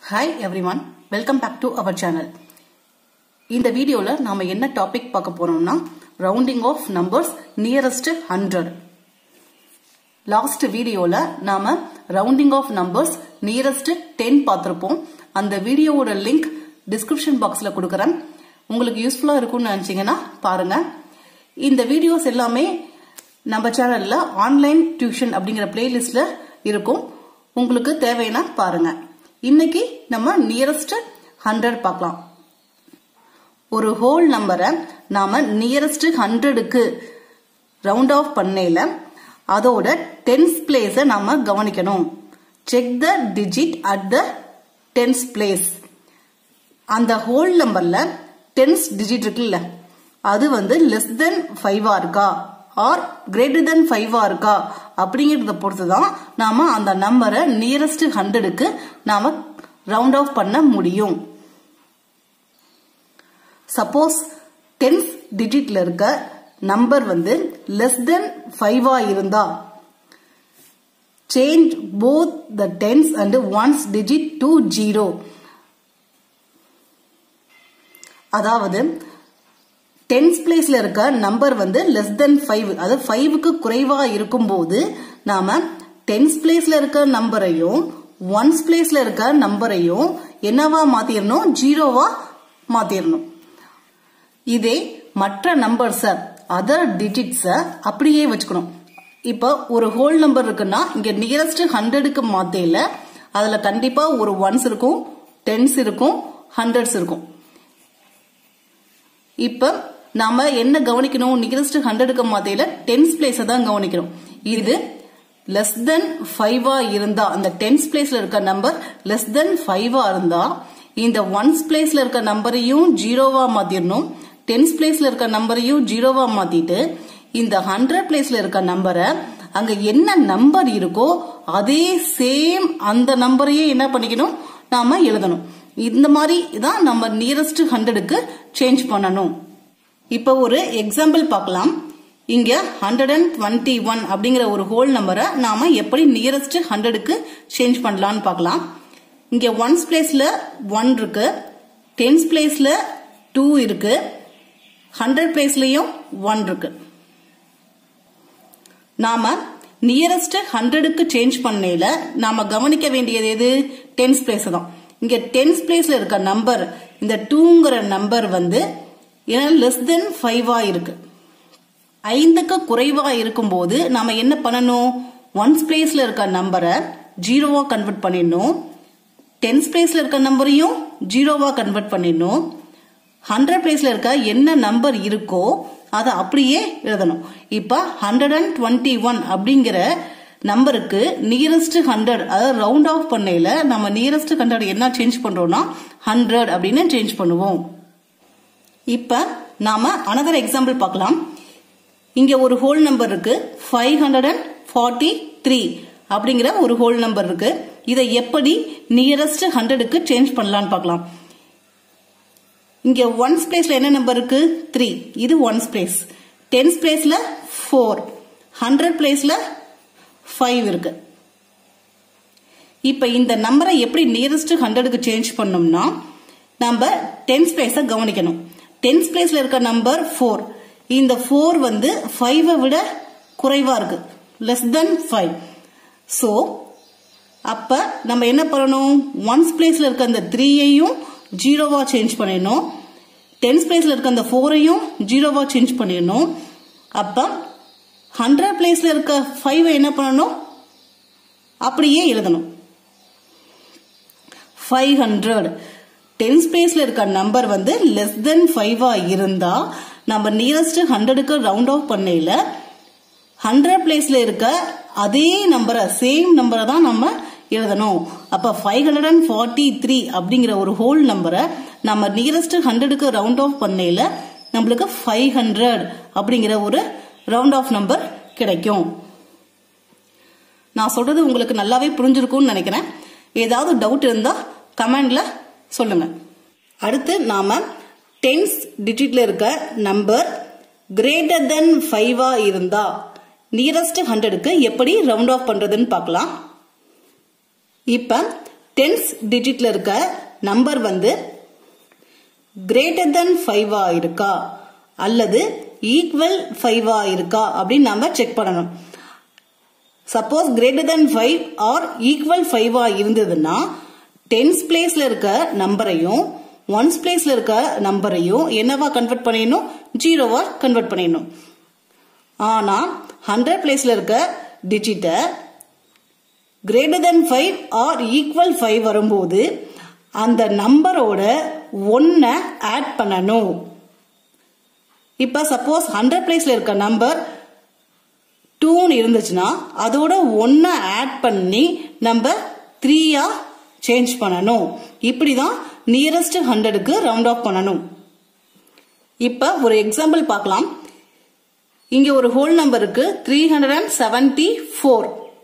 hi everyone welcome back to our channel இந்த வீடியோவில் நாம் என்ன டாபிக் பார்க்க போறோம்னா rounding off numbers nearest hundred last வீடியோவில் நாம rounding off numbers nearest ten பார்த்துருப்போம் அந்த வீடியோவோட லிங்க் டிஸ்கிரிப்ஷன் பாக்ஸில் கொடுக்குறேன் உங்களுக்கு யூஸ்ஃபுல்லாக இருக்கும்னு நினச்சிங்கன்னா பாருங்க இந்த வீடியோஸ் எல்லாமே நம்ம சேனல்ல ஆன்லைன் டியூஷன் அப்படிங்கிற பிளேலிஸ்ட்ல இருக்கும் உங்களுக்கு தேவைன்னா பாருங்க இன்னைக்கு நம்ம நியரஸ்ட் ஹண்ட்ரட் பார்க்கலாம் ஒரு ஹோல் நம்பரை நாம நியரஸ்ட் ஹண்ட்ரடுக்கு ரவுண்ட் ஆஃப் பண்ணையில அதோட டென்ஸ் பிளேஸை நாம கவனிக்கணும் check the digit at the tens place அந்த ஹோல் நம்பர்ல டென்ஸ் டிஜிட் இருக்குல்ல அது வந்து லெஸ் தென் ஃபைவா இருக்கா ஆர் கிரேட்டர் தென் ஃபைவா இருக்கா அப்படிங்கறத பொறுத்து தான் நாம அந்த நம்பரை நியரஸ்ட் ஹண்ட்ரடுக்கு நாம ரவுண்ட் ஆஃப் பண்ண முடியும் சப்போஸ் டென்ஸ் டிஜிட்ல இருக்க நம்பர் வந்து லெஸ் தென் ஃபைவா இருந்தா change both the tens and ones digit to zero அதாவது டென்ஸ் பிளேஸ்ல இருக்க நம்பர் வந்து லெஸ் தென் ஃபைவ் அதாவது ஃபைவுக்கு குறைவா இருக்கும்போது நாம டென்ஸ் பிளேஸ்ல இருக்க நம்பரையும் ஒன்ஸ் பிளேஸ்ல இருக்க நம்பரையும் என்னவா மாத்திரணும் ஜீரோவா மாத்திரணும் இதே மற்ற நம்பர்ஸ அதர் டிஜிட்ஸ அப்படியே வச்சுக்கணும் இப்போ ஒரு ஹோல் நம்பர் இருக்குன்னா இங்க நியரஸ்ட் ஹண்ட்ரடுக்கு மாத்தையில அதுல கண்டிப்பா ஒரு ஒன்ஸ் இருக்கும் டென்ஸ் இருக்கும் ஹண்ட்ரட்ஸ் இருக்கும் இப்ப நாம என்ன கவனிக்கணும் நியரஸ்ட் ஹண்ட்ரடுக்கு மாத்தையில டென்ஸ் பிளேஸ தான் கவனிக்கணும் இது லெஸ் தென் ஃபைவா இருந்தா அந்த டென்ஸ் பிளேஸ்ல இருக்க நம்பர் லெஸ் தென் ஃபைவா இருந்தா இந்த ஒன்ஸ் பிளேஸ்ல இருக்க நம்பரையும் ஜீரோவா மாத்திரணும் டென்ஸ் பிளேஸ்ல இருக்க நம்பரையும் ஜீரோவா மாத்திட்டு இந்த ஹண்ட்ரட் பிளேஸ்ல இருக்க நம்பரை அங்க என்ன நம்பர் இருக்கோ அதே சேம் அந்த நம்பரையே என்ன பண்ணிக்கணும் நாம எழுதணும் இந்த மாதிரி தான் நம்ம நியரஸ்ட் ஹண்ட்ரடுக்கு சேஞ்ச் பண்ணணும் இப்போ ஒரு எக்ஸாம்பிள் பார்க்கலாம் இங்க ஹண்ட்ரட் அண்ட் டுவெண்ட்டி ஒன் அப்படிங்கிற ஒரு ஹோல் நம்பரை நாம எப்படி நியரஸ்ட் ஹண்ட்ரடுக்கு சேஞ்ச் பண்ணலாம்னு பார்க்கலாம் இங்க ஒன்ஸ் பிளேஸ்ல ஒன் இருக்கு டென்ஸ் பிளேஸ்ல டூ இருக்கு ஹண்ட்ரட் பிளேஸ்லயும் ஒன் இருக்கு நாம நியரஸ்ட் ஹண்ட்ரடுக்கு சேஞ்ச் பண்ணையில நாம கவனிக்க வேண்டியது எது டென்ஸ் பிளேஸ் தான் இங்க டென்ஸ் பிளேஸ்ல இருக்க நம்பர் இந்த டூங்கிற நம்பர் வந்து லெஸ் தென் ஃபைவா இருக்கு ஐந்துக்கு குறைவா இருக்கும்போது நாம என்ன பண்ணணும் ஒன்ஸ் பிளேஸ்ல இருக்க நம்பரை ஜீரோவா கன்வெர்ட் பண்ணிடணும் டென்ஸ் பிளேஸ்ல இருக்க நம்பரையும் ஜீரோவா கன்வெர்ட் பண்ணிடணும் ஹண்ட்ரட் பிளேஸ்ல இருக்க என்ன நம்பர் இருக்கோ அதை அப்படியே எழுதணும் இப்ப ஹண்ட்ரட் அண்ட் டுவெண்ட்டி ஒன் அப்படிங்கிற நம்பருக்கு நியரஸ்ட் ஹண்ட்ரட் அதாவது ரவுண்ட் ஆஃப் பண்ணையில நம்ம நியரஸ்ட் ஹண்ட்ரட் என்ன சேஞ்ச் பண்றோம்னா ஹண்ட்ரட் அப்படின்னு சேஞ்ச் பண்ணுவோம் இப்ப நாம அனதர் எக்ஸாம்பிள் பார்க்கலாம் இங்க ஒரு ஹோல் நம்பர் இருக்கு five hundred and forty three அப்படிங்கிற ஒரு ஹோல் நம்பர் இருக்கு இதை எப்படி நியரஸ்ட் ஹண்ட்ரடுக்கு சேஞ்ச் பண்ணலாம்னு பார்க்கலாம் இங்க ஒன்ஸ் பிளேஸ்ல என்ன நம்பர் இருக்கு த்ரீ இது ஒன்ஸ் பிளேஸ் டென்ஸ் பிளேஸ்ல ஃபோர் ஹண்ட்ரட் பிளேஸ்ல ஃபைவ் இருக்கு இப்ப இந்த நம்பரை எப்படி நியரஸ்ட் ஹண்ட்ரடுக்கு சேஞ்ச் பண்ணோம்னா நம்ம டென்ஸ் பிளேஸ கவனிக்கணும் டென்ஸ் பிளேஸ்ல இருக்க நம்பர் ஃபோர் இந்த ஃபோர் வந்து ஃபைவை விட குறைவா இருக்கு லெஸ் தென் ஃபைவ் ஸோ அப்ப நம்ம என்ன பண்ணணும் ஒன்ஸ் பிளேஸ்ல இருக்க அந்த த்ரீயையும் ஜீரோவா சேஞ்ச் பண்ணிடணும் டென்ஸ் பிளேஸ்ல இருக்க அந்த ஃபோரையும் ஜீரோவா சேஞ்ச் பண்ணிடணும் அப்ப ஹண்ட்ரட் பிளேஸ்ல இருக்க ஃபைவ் என்ன பண்ணணும் அப்படியே எழுதணும் ஃபைவ் ஹண்ட்ரட் டென்ஸ் பிளேஸ்ல இருக்க நம்பர் வந்து லெஸ் தென் ஃபைவா இருந்தா நம்ம நியரஸ்ட் ஹண்ட்ரடுக்கு ரவுண்ட் ஆஃப் பண்ணையில ஹண்ட்ரட் பிளேஸ்ல இருக்க அதே நம்பரை சேம் நம்பரை தான் நம்ம எழுதணும் அப்ப five hundred and forty three அப்படிங்கிற ஒரு ஹோல் நம்பரை நம்ம நியரஸ்ட் ஹண்ட்ரடுக்கு ரவுண்ட் ஆஃப் பண்ணையில நம்மளுக்கு ஃபைவ் ஹண்ட்ரட் அப்படிங்கிற ஒரு ரவுண்ட் ஆஃப் நம்பர் கிடைக்கும் நான் சொல்றது உங்களுக்கு நல்லாவே புரிஞ்சிருக்கும்னு நினைக்கிறேன் ஏதாவது டவுட் இருந்தா கமெண்ட்ல சொல்லுங்க அடுத்து நாம டென்ஸ் டிஜிட்ல இருக்க நம்பர் கிரேட்டர் தென் ஃபைவா இருந்தா நியரஸ்ட் ஹண்ட்ரடுக்கு எப்படி ரவுண்ட் ஆஃப் பண்றதுன்னு பார்க்கலாம் இப்ப டென்ஸ் டிஜிட்ல இருக்க நம்பர் வந்து கிரேட்டர் தென் ஃபைவா இருக்கா அல்லது ஈக்குவல் ஃபைவா இருக்கா அப்படின்னு நாம செக் பண்ணணும் suppose greater than five or equal ஃபைவா இருந்ததுன்னா டென்ஸ் பிளேஸ்ல இருக்க நம்பரையும் ஒன்ஸ் பிளேஸ்ல இருக்க நம்பரையும் என்னவா கன்வெர்ட் பண்ணிடணும் ஜீரோவா கன்வெர்ட் பண்ணிடணும் ஆனா ஹண்ட்ரட் பிளேஸ்ல இருக்க டிஜிட்டை greater than five or equal five வரும்போது அந்த நம்பரோட ஒன்னை ஆட் பண்ணணும் இப்ப சப்போஸ் ஹண்ட்ரட் பிளேஸ்ல இருக்க நம்பர் டூன்னு இருந்துச்சுன்னா அதோட ஒன்னை ஆட் பண்ணி நம்ம த்ரீயா சேஞ்ச் பண்ணணும் இப்படிதான் நியரஸ்ட் ஹண்ட்ரடுக்கு ரவுண்ட் ஆஃப் பண்ணணும் இப்ப ஒரு எக்ஸாம்பிள் பார்க்கலாம் இங்க ஒரு ஹோல் நம்பருக்கு three hundred and seventy four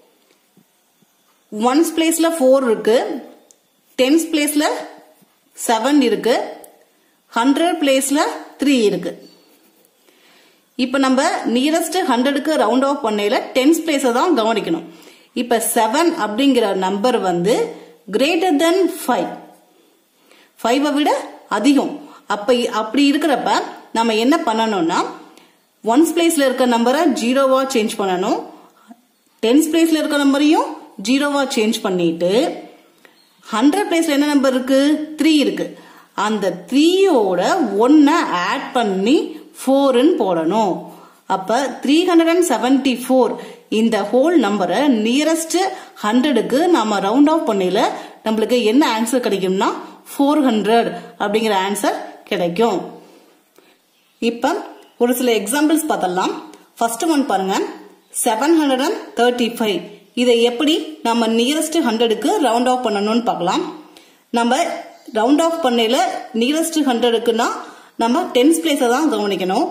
ones பிளேஸ்ல ஃபோர் இருக்கு டென்ஸ் பிளேஸ்ல செவன் இருக்கு ஹண்ட்ரட் பிளேஸ்ல த்ரீ இருக்கு இப்ப நம்ம நியரஸ்ட் ஹண்ட்ரடுக்கு ரவுண்ட் ஆஃப் பண்ணையில டென்ஸ் பிளேஸை தான் கவனிக்கணும் இப்ப செவன் அப்படிங்கிற நம்பர் வந்து கிரேட்டர் தென் ஃபைவ் ஃபைவை விட அதிகம் அப்ப அப்படி இருக்கிறப்ப நம்ம என்ன பண்ணணும்னா ஒன்ஸ் பிளேஸ்ல இருக்க நம்பரை ஜீரோவா சேஞ்ச் பண்ணணும் டென்ஸ் பிளேஸ்ல இருக்க நம்பரையும் ஜீரோவா சேஞ்ச் பண்ணிட்டு ஹண்ட்ரட் பிளேஸ்ல என்ன நம்பர் இருக்கு த்ரீ இருக்கு அந்த த்ரீயோட ஒன்ன ஆட் பண்ணி ஃபோர்னு போடணும் அப்ப three hundred and seventy four இந்த ஹோல் நம்பரை நியரஸ்ட் ஹண்ட்ரடுக்கு நாம ரவுண்ட் ஆஃப் பண்ணல நம்மளுக்கு என்ன ஆன்சர் கிடைக்கும்னா ஃபோர் ஹண்ட்ரட் அப்படிங்கிற ஆன்சர் கிடைக்கும் இப்ப ஒரு சில எக்ஸாம்பிள்ஸ் பார்த்தலாம் ஃபர்ஸ்ட் ஒன் பாருங்க seven hundred and thirty five இதை எப்படி நம்ம நியரஸ்ட் ஹண்ட்ரடுக்கு ரவுண்ட் ஆஃப் பண்ணணும்னு பார்க்கலாம் நம்ம ரவுண்ட் ஆஃப் பண்ணையில நியரஸ்ட் ஹண்ட்ரடுக்குன்னா நம்ம டென்ஸ் பிளேஸை தான் கவனிக்கணும்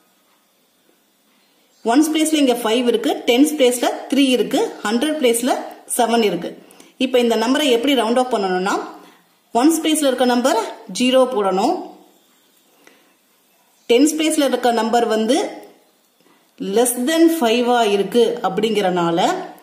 ஒன்ஸ் பிளேஸ்ல இங்க ஃபைவ் இருக்கு டென்ஸ் பிளேஸ்ல த்ரீ இருக்கு ஹண்ட்ரட் பிளேஸ்ல செவன் இருக்கு இப்போ இந்த நம்பரை எப்படி ரவுண்ட் ஆஃப் பண்ணணும்னா ஒன்ஸ் பிளேஸ்ல இருக்க நம்பர் ஜீரோ போடணும் டென்ஸ் பிளேஸ்ல இருக்க நம்பர் வந்து லெஸ் தென் ஃபைவா இருக்கு அப்படிங்கறனால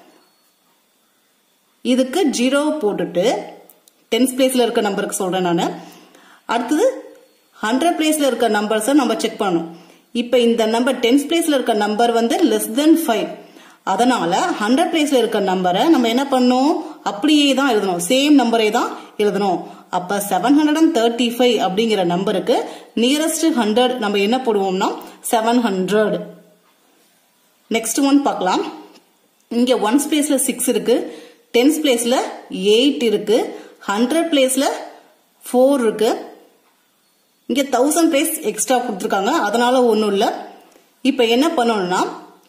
இதுக்கு ஜீரோ போட்டுட்டு டென்ஸ் பிளேஸ்ல இருக்க நம்பருக்கு சொல்றேன் நான் அடுத்தது ஹண்ட்ரட் பிளேஸ்ல இருக்க நம்பர்ஸை நம்ம செக் பண்ணணும் இப்போ இந்த நம்பர் டென்ஸ் பிளேஸ்ல இருக்க நம்பர் வந்து லெஸ் தென் ஃபைவ் அதனால ஹண்ட்ரட் பிளேஸ்ல இருக்க நம்பரை நம்ம என்ன பண்ணணும் அப்படியே தான் எழுதணும் சேம் நம்பரே தான் எழுதணும் அப்ப seven hundred and thirty five அப்படிங்கிற நம்பருக்கு நியரஸ்ட் ஹண்ட்ரட் நம்ம என்ன போடுவோம்னா செவன் ஹண்ட்ரட் நெக்ஸ்ட் ஒன் பார்க்கலாம் இங்க ஒன்ஸ் பிளேஸ்ல சிக்ஸ் இருக்கு டென்ஸ் பிளேஸ்ல எயிட் இருக்கு ஹண்ட்ரட் பிளேஸ்ல ஃபோர் இருக்கு இங்க தௌசண்ட் பிளேஸ் எக்ஸ்ட்ரா கொடுத்துருக்காங்க அதனால ஒன்றும் இல்லை இப்போ என்ன பண்ணணும்னா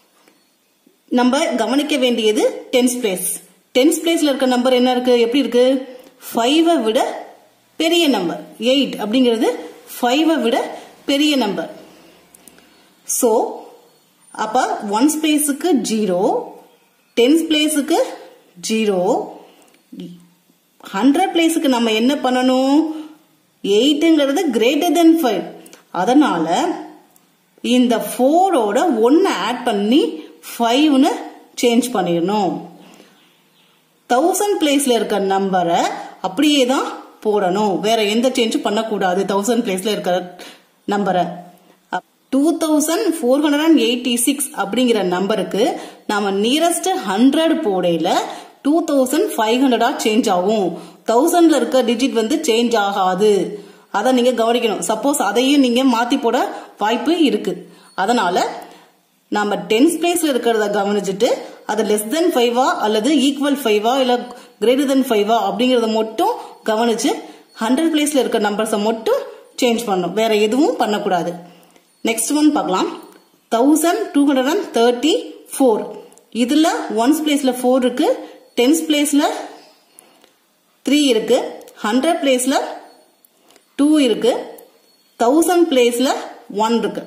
நம்ம கவனிக்க வேண்டியது டென்ஸ் பிளேஸ் டென்ஸ் பிளேஸ்ல இருக்க நம்பர் என்ன இருக்கு எப்படி இருக்கு ஃபைவை விட பெரிய நம்பர் எயிட் அப்படிங்கிறது ஃபைவை விட பெரிய நம்பர் ஸோ அப்ப ஒன்ஸ் பிளேஸுக்கு ஜீரோ டென்ஸ் பிளேஸுக்கு ஜீரோ ஹண்ட்ரட் பிளேஸுக்கு நம்ம என்ன பண்ணணும் எயிட்டுங்கிறது கிரேட்டர் தென் ஃபைவ் அதனால இந்த ஃபோரோட ஒன்னு ஆட் பண்ணி ஃபைவ்னு சேஞ்ச் பண்ணிடணும் தௌசண்ட் பிளேஸ்ல இருக்க நம்பரை அப்படியே தான் போடணும் வேற எந்த சேஞ்சும் பண்ணக்கூடாது தௌசண்ட் பிளேஸ்ல இருக்கிற நம்பரை two thousand four hundred and eighty six அப்படிங்கிற நம்பருக்கு நாம நியரஸ்ட் ஹண்ட்ரட் போடையில டூ தௌசண்ட் ஃபைவ் ஹண்ட்ரடா சேஞ்ச் ஆகும் தௌசண்ட்ல இருக்க டிஜிட் வந்து சேஞ்ச் ஆகாது அதை நீங்க கவனிக்கணும் சப்போஸ் அதையும் நீங்க மாத்தி போட வாய்ப்பு இருக்கு அதனால நம்ம டென்ஸ் பிளேஸ்ல இருக்கிறத கவனிச்சுட்டு அது லெஸ் தென் ஃபைவா அல்லது ஈக்குவல் ஃபைவா இல்ல கிரேட்டர் தென் ஃபைவா அப்படிங்கறத மட்டும் கவனிச்சு ஹண்ட்ரட் பிளேஸ்ல இருக்க நம்பர்ஸை மட்டும் சேஞ்ச் பண்ணணும் வேற எதுவும் பண்ணக்கூடாது நெக்ஸ்ட் ஒன் பார்க்கலாம் thousand two hundred and thirty four இதுல ஒன்ஸ் பிளேஸ்ல ஃபோர் இருக்கு டென்ஸ் பிளேஸ்ல த்ரீ இருக்கு ஹண்ட்ரட் பிளேஸ்ல டூ இருக்கு தௌசண்ட் பிளேஸ்ல ஒன் இருக்கு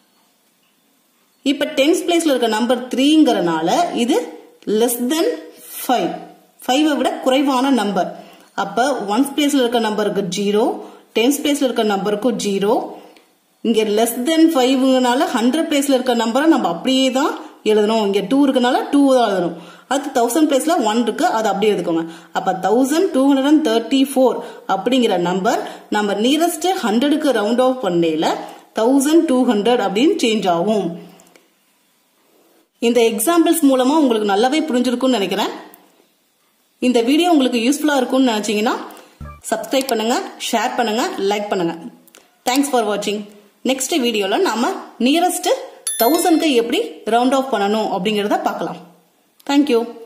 இப்ப டென்ஸ் பிளேஸ்ல இருக்க நம்பர் த்ரீங்கிறனால இது லெஸ் தென் ஃபைவ் ஃபைவை விட குறைவான நம்பர் அப்ப ஒன்ஸ் பிளேஸ்ல இருக்க நம்பருக்கு ஜீரோ டென்ஸ் பிளேஸ்ல இருக்க நம்பருக்கும் ஜீரோ இங்க லெஸ் தென் ஃபைவ்னால ஹண்ட்ரட் பிளேஸ்ல இருக்க நம்பரை நம்ம அப்படியே தான் எழுதணும் இங்க டூ இருக்கனால டூ தான் எழுதணும் அதுக்கு தௌசண்ட் பிளேஸ்ல ஒன் இருக்கு அதை அப்படியே எடுத்துக்கோங்க அப்ப thousand two hundred and thirty four அப்படிங்கிற நம்பர் நம்ம நியரஸ்ட் ஹண்ட்ரடுக்கு ரவுண்ட் ஆஃப் பண்ணையில தௌசண்ட் டூ ஹண்ட்ரட் அப்படின்னு சேஞ்ச் ஆகும் இந்த எக்ஸாம்பிள்ஸ் மூலமா உங்களுக்கு நல்லாவே புரிஞ்சிருக்கும்னு நினைக்கிறேன் இந்த வீடியோ உங்களுக்கு யூஸ்ஃபுல்லா இருக்கும்னு நினைச்சீங்கன்னா சப்ஸ்கிரைப் பண்ணுங்க ஷேர் பண்ணுங்க லைக் பண்ணுங்க தேங்க்ஸ் ஃபார் வாட்சிங் நெக்ஸ்ட் வீடியோல நாம நியரஸ்ட் தௌசண்ட்க்கு எப்படி ரவுண்ட் ஆஃப் பண்ணணும் அப்படிங்கிறத பார்க்கலாம் தேங்க்யூ